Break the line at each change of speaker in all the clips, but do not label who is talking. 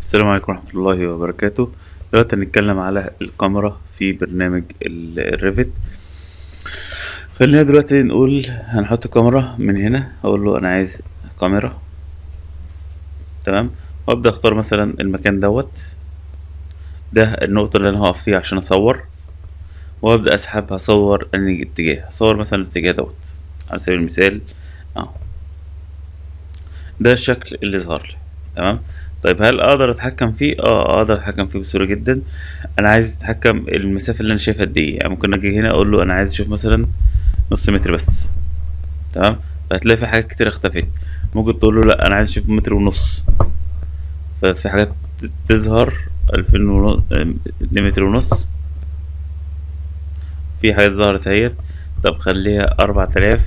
السلام عليكم ورحمة الله وبركاته دلوقتي هنتكلم على الكاميرا في برنامج ال- الريفت خلينا دلوقتي نقول هنحط كاميرا من هنا اقول له انا عايز كاميرا تمام وابدا اختار مثلا المكان دوت ده النقطة اللي انا هقف فيها عشان اصور وابدا اسحب هصور انهي اتجاه هصور مثلا الاتجاه دوت على سبيل المثال اهو ده الشكل اللي ظهر لي تمام طيب هل اقدر اتحكم فيه اه اقدر اتحكم فيه بسهوله جدا انا عايز اتحكم المسافه اللي انا شايفها قد ايه يعني ممكن اجي هنا اقول له انا عايز اشوف مثلا نص متر بس تمام فهتلاقي في حاجات كتير اختفت ممكن تقول له لا انا عايز اشوف متر ونص ففي حاجات تظهر الفين ونص اتنين متر ونص في حاجات ظهرت اهيت طب خليها اربعة آلاف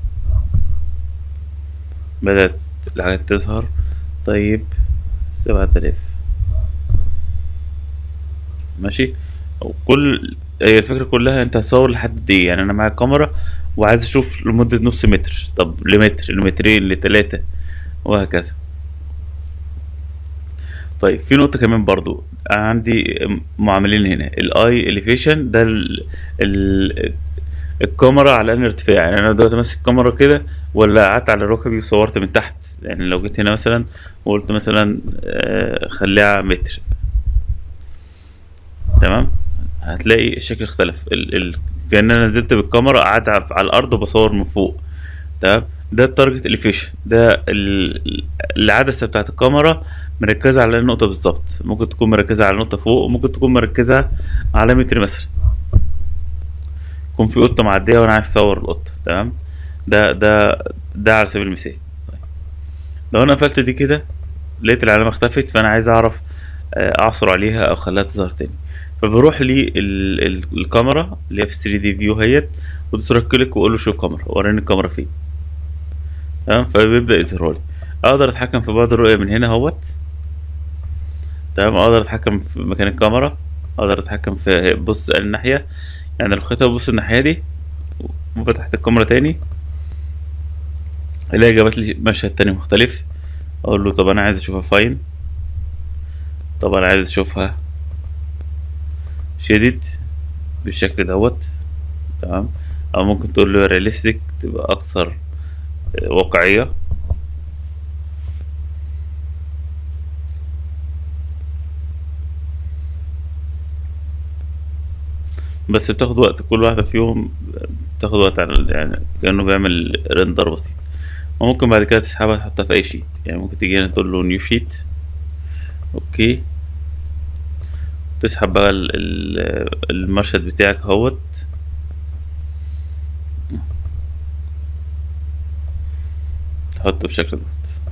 بدأت الحاجات تظهر طيب سبعة آلاف ماشي وكل هي الفكرة كلها انت هتصور لحد قد ايه يعني انا معايا كاميرا وعايز اشوف لمدة نص متر طب لمتر لمترين لتلاتة وهكذا طيب في نقطة كمان برضو عندي معاملين هنا الاي اليفيشن ده ال ال الكاميرا على انهي ارتفاع يعني انا دلوقتي ماسك الكاميرا كده ولا قعدت على ركبي وصورت من تحت يعني لو جيت هنا مثلا وقلت مثلا آه، خليها متر تمام هتلاقي الشكل اختلف ال... ال... كأن انا نزلت بالكاميرا قعدت على على الارض وبصور من فوق تمام ده التارجت اليفيشن ده ال... العدسه بتاعت الكاميرا مركزه على النقطه بالظبط ممكن تكون مركزه على نقطه فوق وممكن تكون مركزه على متر مثلا يكون في قطه معديه وانا عايز اصور القطه تمام ده ده ده على سبيل المثال طيب. لو انا قفلت دي كده لقيت العلامه اختفت فانا عايز اعرف آه، اعصر عليها او اخليها تظهر تاني فبروح للكاميرا اللي هي في 3 دي فيو هيت ودوس رايت كليك واقول له شو كاميرا وريني الكاميرا فين تمام فبيبدا يظهر لي اقدر اتحكم في بعد الرؤيه من هنا اهوت تمام اقدر اتحكم في مكان الكاميرا اقدر اتحكم في بص الناحيه يعني لو خدتها ببص الناحيه دي وفتحت الكاميرا تاني الاقي جابت لي مشهد تاني مختلف اقول له طب انا عايز اشوفها فاين طب انا عايز اشوفها شديد بالشكل دوت تمام او ممكن تقول له رياليستيك تبقى اكثر آه، واقعية بس بتاخد وقت كل واحدة فيهم بتاخد وقت على يعني كأنه بيعمل رندر بسيط وممكن بعد كده تسحبها تحطها في أي شيت يعني ممكن تيجي هنا تقول له نيو شيت اوكي تسحب بقى ال- ال- المشهد بتاعك اهوت تحطه بالشكل دوت